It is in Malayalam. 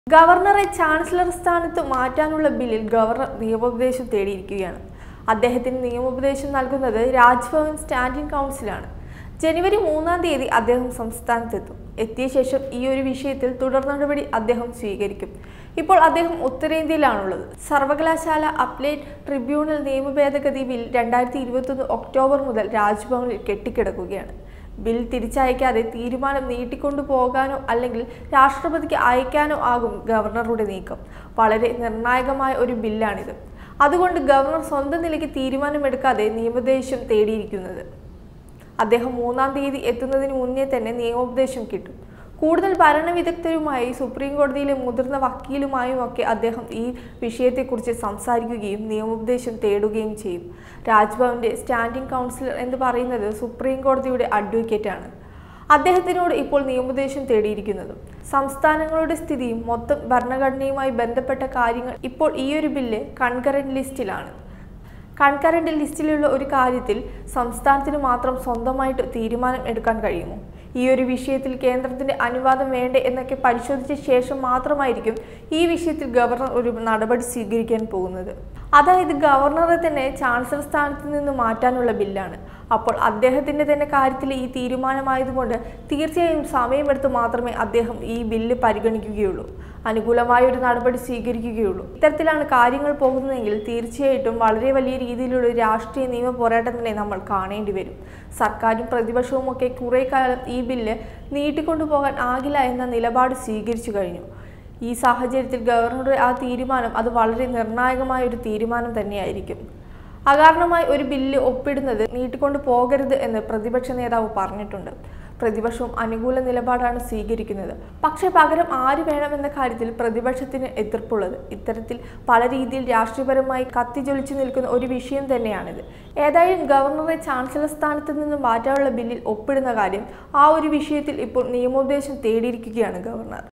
ഗവർണറെ ചാൻസലർ സ്ഥാനത്ത് മാറ്റാനുള്ള ബില്ലിൽ ഗവർണർ നിയമോപദേശം തേടിയിരിക്കുകയാണ് അദ്ദേഹത്തിന് നിയമോപദേശം നൽകുന്നത് രാജ്ഭവൻ സ്റ്റാൻഡിംഗ് കൗൺസിലാണ് ജനുവരി മൂന്നാം തീയതി അദ്ദേഹം സംസ്ഥാനത്തെത്തും എത്തിയ ശേഷം ഈ ഒരു വിഷയത്തിൽ തുടർ നടപടി അദ്ദേഹം സ്വീകരിക്കും ഇപ്പോൾ അദ്ദേഹം ഉത്തരേന്ത്യയിലാണുള്ളത് സർവകലാശാല അപ്ലേറ്റ് ട്രിബ്യൂണൽ നിയമ ഭേദഗതി ബിൽ രണ്ടായിരത്തി ഇരുപത്തൊന്ന് ഒക്ടോബർ മുതൽ രാജ്ഭവനിൽ കെട്ടിക്കിടക്കുകയാണ് ബിൽ തിരിച്ചയക്കാതെ തീരുമാനം നീട്ടിക്കൊണ്ടു പോകാനോ അല്ലെങ്കിൽ രാഷ്ട്രപതിക്ക് അയക്കാനോ ആകും ഗവർണറുടെ നീക്കം വളരെ നിർണായകമായ ഒരു ബില്ലാണിത് അതുകൊണ്ട് ഗവർണർ സ്വന്തം നിലയ്ക്ക് തീരുമാനമെടുക്കാതെ നിയമോപദേശം തേടിയിരിക്കുന്നത് അദ്ദേഹം മൂന്നാം തീയതി എത്തുന്നതിന് മുന്നേ തന്നെ നിയമോപദേശം കിട്ടും കൂടുതൽ ഭരണവിദഗ്ധരുമായി സുപ്രീം കോടതിയിലെ മുതിർന്ന വക്കീലുമായും ഒക്കെ അദ്ദേഹം ഈ വിഷയത്തെക്കുറിച്ച് സംസാരിക്കുകയും നിയമോപദേശം തേടുകയും ചെയ്യും രാജ്ഭവന്റെ സ്റ്റാൻഡിംഗ് കൗൺസിലർ എന്ന് പറയുന്നത് സുപ്രീം കോടതിയുടെ അഡ്വക്കേറ്റാണ് അദ്ദേഹത്തിനോട് ഇപ്പോൾ നിയമോപദേശം തേടിയിരിക്കുന്നതും സംസ്ഥാനങ്ങളുടെ സ്ഥിതിയും മൊത്തം ഭരണഘടനയുമായി ബന്ധപ്പെട്ട കാര്യങ്ങൾ ഇപ്പോൾ ഈ ഒരു ബില്ല് കൺകറന്റ് ലിസ്റ്റിലാണ് കൺകറന്റ് ലിസ്റ്റിലുള്ള ഒരു കാര്യത്തിൽ സംസ്ഥാനത്തിന് മാത്രം സ്വന്തമായിട്ട് തീരുമാനം എടുക്കാൻ കഴിയുമോ ഈ ഒരു വിഷയത്തിൽ കേന്ദ്രത്തിന്റെ അനുവാദം വേണ്ടേ എന്നൊക്കെ പരിശോധിച്ച ശേഷം മാത്രമായിരിക്കും ഈ വിഷയത്തിൽ ഗവർണർ ഒരു നടപടി സ്വീകരിക്കാൻ പോകുന്നത് അതായത് ഗവർണറെ തന്നെ ചാൻസലർ സ്ഥാനത്ത് നിന്ന് മാറ്റാനുള്ള ബില്ലാണ് അപ്പോൾ അദ്ദേഹത്തിന്റെ തന്നെ കാര്യത്തിൽ ഈ തീരുമാനമായതുകൊണ്ട് തീർച്ചയായും സമയമെടുത്ത് മാത്രമേ അദ്ദേഹം ഈ ബില്ല് പരിഗണിക്കുകയുള്ളൂ അനുകൂലമായ ഒരു നടപടി സ്വീകരിക്കുകയുള്ളൂ ഇത്തരത്തിലാണ് കാര്യങ്ങൾ പോകുന്നതെങ്കിൽ തീർച്ചയായിട്ടും വളരെ വലിയ രീതിയിലുള്ള ഒരു രാഷ്ട്രീയ നിയമ പോരാട്ടം തന്നെ നമ്മൾ കാണേണ്ടി വരും സർക്കാരും പ്രതിപക്ഷവും ഒക്കെ കുറേ കാലം ഈ ബില്ല് നീട്ടിക്കൊണ്ടുപോകാൻ ആകില്ല എന്ന നിലപാട് സ്വീകരിച്ചു കഴിഞ്ഞു ഈ സാഹചര്യത്തിൽ ഗവർണറുടെ ആ തീരുമാനം അത് വളരെ നിർണായകമായ ഒരു തീരുമാനം തന്നെയായിരിക്കും അകാരണമായി ഒരു ബില്ല് ഒപ്പിടുന്നത് നീട്ടിക്കൊണ്ട് പോകരുത് എന്ന് പ്രതിപക്ഷ നേതാവ് പറഞ്ഞിട്ടുണ്ട് പ്രതിപക്ഷവും അനുകൂല നിലപാടാണ് സ്വീകരിക്കുന്നത് പക്ഷേ പകരം ആര് വേണമെന്ന കാര്യത്തിൽ പ്രതിപക്ഷത്തിന് എതിർപ്പുള്ളത് ഇത്തരത്തിൽ പല രീതിയിൽ രാഷ്ട്രീയപരമായി കത്തിജ്വലിച്ചു നിൽക്കുന്ന ഒരു വിഷയം തന്നെയാണിത് ഏതായാലും ഗവർണറെ ചാൻസലർ സ്ഥാനത്ത് നിന്ന് മാറ്റാനുള്ള ബില്ലിൽ ഒപ്പിടുന്ന കാര്യം ആ ഒരു വിഷയത്തിൽ ഇപ്പോൾ നിയമോപദേശം തേടിയിരിക്കുകയാണ് ഗവർണർ